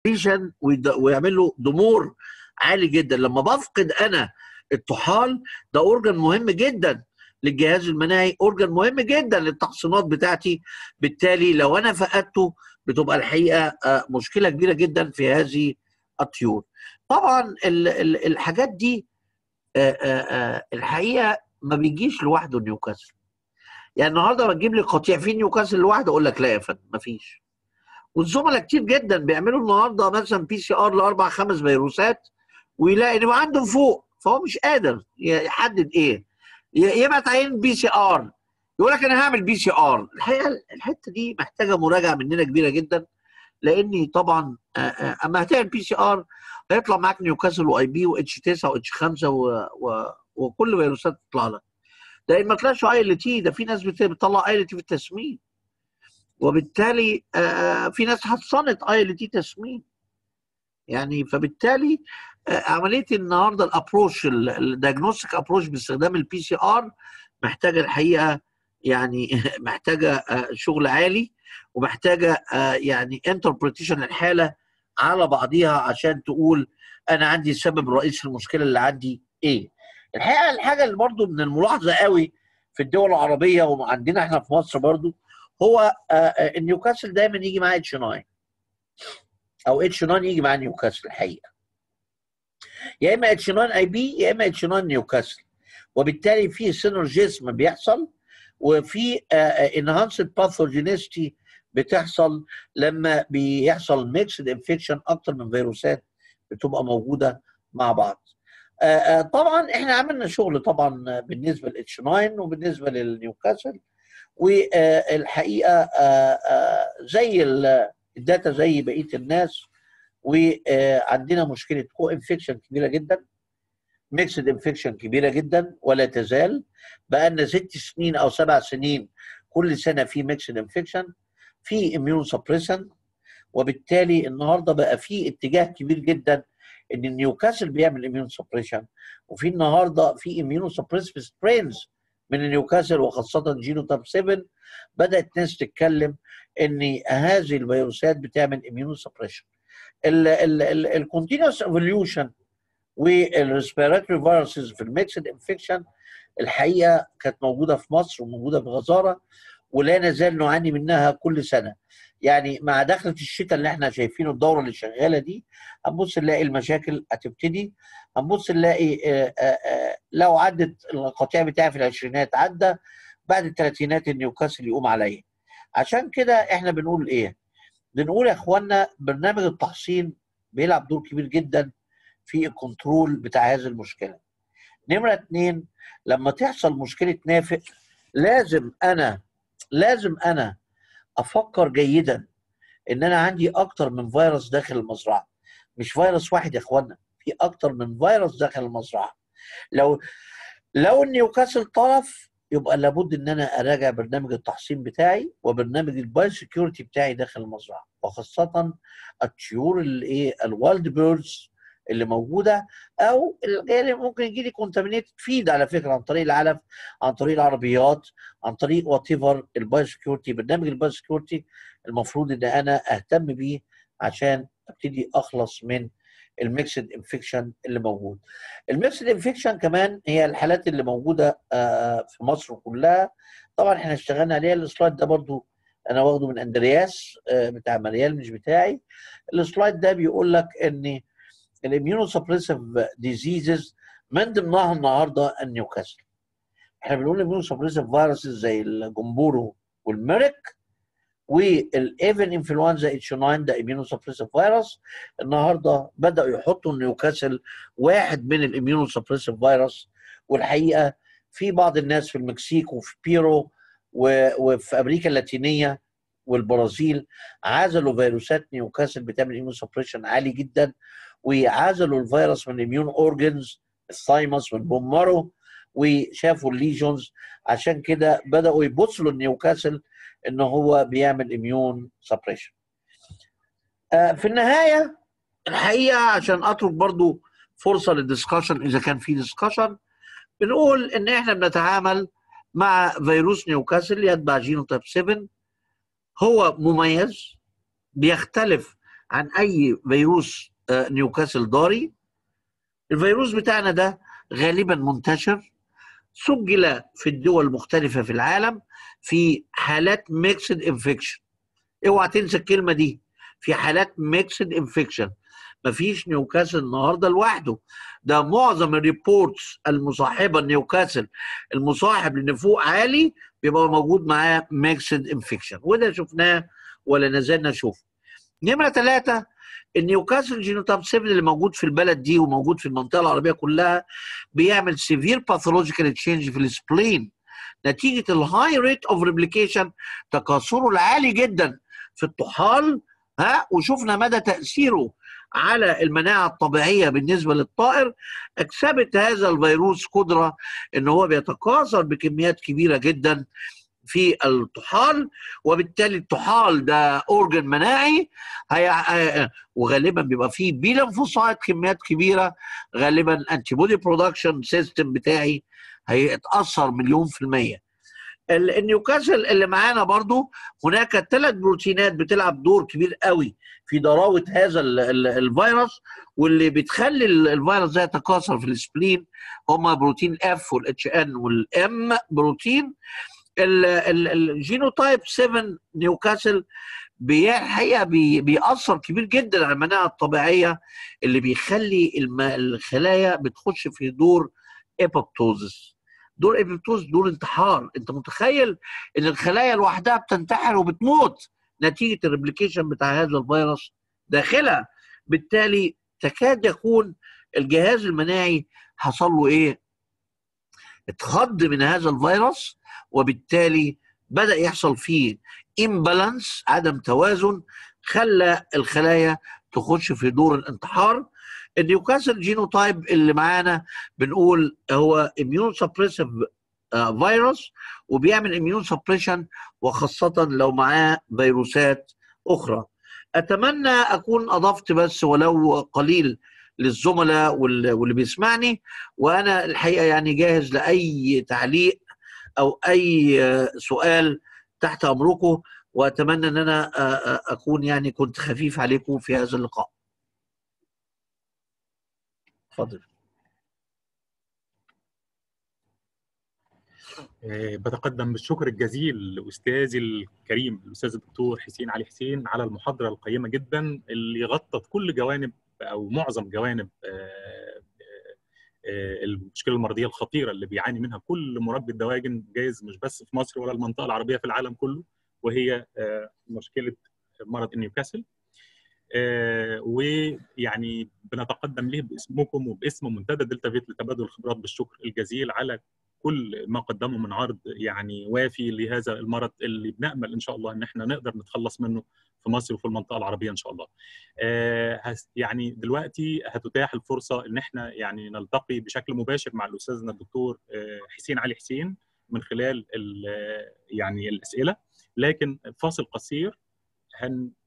ديشن ويعمل له ضمور عالي جدا لما بفقد انا الطحال ده اورجن مهم جدا للجهاز المناعي اورجن مهم جدا للتحصينات بتاعتي بالتالي لو انا فقدته بتبقى الحقيقه مشكله كبيره جدا في هذه الطيور طبعا الحاجات دي الحقيقه ما بيجيش لوحده نيوكاسل يعني النهارده ما تجيب لي قطيع فيه نيوكاسل لوحده اقول لك لا يا فندم ما فيش والزملاء كتير جدا بيعملوا النهارده مثلا بي سي ار لاربع خمس فيروسات ويلاقي ان عندهم فوق فهو مش قادر يحدد ايه يبعت عين بي سي ار يقول لك انا هعمل بي سي ار الحقيقه الحته دي محتاجه مراجعه مننا كبيره جدا لاني طبعا اما هتعمل بي سي ار هيطلع معاك نيوكاسل واي بي واتش 9 واتش 5 و... و... وكل فيروسات تطلع لك ده ما طلعش اي ال تي ده في ناس بتطلع اي ال تي في التسمين وبالتالي في ناس حصنت اي ال تي تسمين يعني فبالتالي عمليه النهارده الابروش الدياجنوستيك ابروش باستخدام البي سي ار محتاجه الحقيقه يعني محتاجه شغل عالي ومحتاجه يعني انتربريتيشن الحاله على بعضيها عشان تقول انا عندي السبب الرئيسي المشكله اللي عندي ايه الحقيقه الحاجه اللي برضو من الملاحظه قوي في الدول العربيه وعندنا احنا في مصر برضو هو النيوكاسل دايما يجي معاه اتش 9 او اتش 9 يجي مع نيوكاسل الحقيقه يا اما اتش 9 اي بي يا اما اتش 9 نيوكاسل وبالتالي في سينرجيزم بيحصل وفي انهانسد باثوجينيستي بتحصل لما بيحصل ميكسد انفكشن اكتر من فيروسات بتبقى موجوده مع بعض. طبعا احنا عملنا شغل طبعا بالنسبه للاتش 9 وبالنسبه للنيوكاسل والحقيقه زي الداتا زي بقيه الناس وعندنا مشكله كو انفكشن كبيره جدا ميكسد انفكشن كبيره جدا ولا تزال بقى لنا ست سنين او سبع سنين كل سنه في ميكسد انفكشن في اميون سبريسن وبالتالي النهارده بقى في اتجاه كبير جدا ان النيوكاسل بيعمل اميون سبريشن وفي النهارده في اميون سبريسيف سترينز من النيوكاسل وخاصه جينوتاب 7 بدات ناس تتكلم ان هذه الفيروسات بتعمل اميون سبريشن الكونتينوس ايفوليوشن والريسبيراتوري فيروسز في الميكسد انفكشن الحقيقه كانت موجوده في مصر وموجوده بغزاره ولا نزال نعاني منها كل سنه يعني مع دخلة الشتاء اللي احنا شايفينه الدورة اللي شغالة دي هنبص نلاقي المشاكل هتبتدي هنبص نلاقي آآ آآ لو عدت القطيع بتاعي في العشرينات عدى بعد الثلاثينات النيوكاسل يقوم عليا عشان كده احنا بنقول ايه بنقول يا اخوانا برنامج التحصين بيلعب دور كبير جدا في الكنترول بتاع هذه المشكله نمره اتنين لما تحصل مشكله نافق لازم انا لازم انا افكر جيدا ان انا عندي اكتر من فيروس داخل المزرعه مش فيروس واحد يا اخوانا في اكتر من فيروس داخل المزرعه لو لو النيوكاسل طرف يبقى لابد ان انا اراجع برنامج التحصين بتاعي وبرنامج الباي سكيورتي بتاعي داخل المزرعه وخاصه الطيور الايه الوايلد بيردز اللي موجوده او اللي ممكن يجي لي كونتامينيتد فيد على فكره عن طريق العلف عن طريق العربيات عن طريق وات ايفر الباي سكيورتي برنامج الباي سكيورتي المفروض ان انا اهتم بيه عشان ابتدي اخلص من الميكسد انفكشن اللي موجود. الميكسد انفكشن كمان هي الحالات اللي موجوده في مصر كلها طبعا احنا اشتغلنا عليها السلايد ده برضو انا واخده من اندرياس بتاع مريال مش بتاعي السلايد ده بيقول لك ان الاميونو سبريسيف ديزيزز من ضمنها النهارده النيوكاسل. احنا بنقول الاميونو سبريسيف فيروسز زي الجمبورو والميرك والايفن انفلونزا اتش 9 ده اميونو سبريسيف فيروس النهارده بداوا يحطوا النيوكاسل واحد من الاميونو سبريسيف فيروس والحقيقه في بعض الناس في المكسيك وفي بيرو وفي امريكا اللاتينيه والبرازيل عزلوا فيروسات نيوكاسل بتعمل اميون سبريشن عالي جدا وعزلوا الفيروس من الاميون اورجنز الثايموس والبون مارو وشافوا الليجونز عشان كده بداوا يبصوا للنيوكاسل ان هو بيعمل اميون سبريشن آه في النهايه الحقيقه عشان اترك برضو فرصه للدسكشن اذا كان في دسكشن بنقول ان احنا بنتعامل مع فيروس نيوكاسل يتبع جينوتايب 7 هو مميز بيختلف عن اي فيروس آه، نيوكاسل ضاري الفيروس بتاعنا ده غالبا منتشر سجل في الدول المختلفة في العالم في حالات ميكسد انفكشن اوعى تنسى الكلمة دي في حالات ميكسد انفكشن مفيش نيوكاسل النهارده لوحده ده معظم الريبورتس المصاحبه نيوكاسل المصاحب لنفوق عالي بيبقى موجود معاه ميكسد انفكشن وده شفناه ولا نزلنا نشوفه نمره ثلاثه النيوكاسل جينوتاب 7 اللي موجود في البلد دي وموجود في المنطقه العربيه كلها بيعمل سيفير باثولوجيكال تشينج في السبلين نتيجه الهاي ريت اوف ريبليكيشن تكاثره العالي جدا في الطحال ها وشفنا مدى تاثيره على المناعه الطبيعيه بالنسبه للطائر اكسبت هذا الفيروس قدره ان هو بيتكاثر بكميات كبيره جدا في الطحال وبالتالي الطحال ده اورجن مناعي هي وغالبا بيبقى فيه بيلانفوسايت كميات كبيره غالبا انتي بودي برودكشن سيستم بتاعي هيتاثر مليون في الميه النيوكاسل اللي معانا برضو هناك ثلاث بروتينات بتلعب دور كبير قوي في ضراوه هذا الفيروس واللي بتخلي الفيروس ده يتكاثر في السبلين هما بروتين اف والاتش ان والام بروتين الجينوتايب 7 نيوكاسل الحقيقه بيأثر كبير جدا على المناعه الطبيعيه اللي بيخلي الخلايا بتخش في دور ايبوبتوزس دور ايبوبتوز دور انتحار انت متخيل ان الخلايا لوحدها بتنتحر وبتموت نتيجه الريبليكيشن بتاع هذا الفيروس داخلها بالتالي تكاد يكون الجهاز المناعي حصل له ايه؟ اتخض من هذا الفيروس وبالتالي بدا يحصل فيه امبالانس عدم توازن خلى الخلايا تخش في دور الانتحار النيوكاسل جينوتايب اللي معانا بنقول هو اميون سبريسيف فيروس وبيعمل اميون سبريشن وخاصه لو معاه فيروسات اخرى اتمنى اكون اضفت بس ولو قليل للزملاء واللي بيسمعني وانا الحقيقه يعني جاهز لاي تعليق او اي سؤال تحت امركم واتمنى ان انا اكون يعني كنت خفيف عليكم في هذا اللقاء اتفضل بتقدم بالشكر الجزيل لاستاذي الكريم الاستاذ الدكتور حسين علي حسين على المحاضره القيمه جدا اللي غطت كل جوانب او معظم جوانب المشكله المرضيه الخطيره اللي بيعاني منها كل مربي الدواجن جايز مش بس في مصر ولا المنطقه العربيه في العالم كله وهي مشكله مرض نيوكاسل ويعني بنتقدم له باسمكم وباسم منتدى دلتا فيت لتبادل الخبرات بالشكر الجزيل على كل ما قدمه من عرض يعني وافي لهذا المرض اللي بنامل ان شاء الله ان احنا نقدر نتخلص منه في مصر وفي المنطقه العربيه ان شاء الله. يعني دلوقتي هتتاح الفرصه ان احنا يعني نلتقي بشكل مباشر مع الاستاذنا الدكتور حسين علي حسين من خلال يعني الاسئله لكن فاصل قصير هن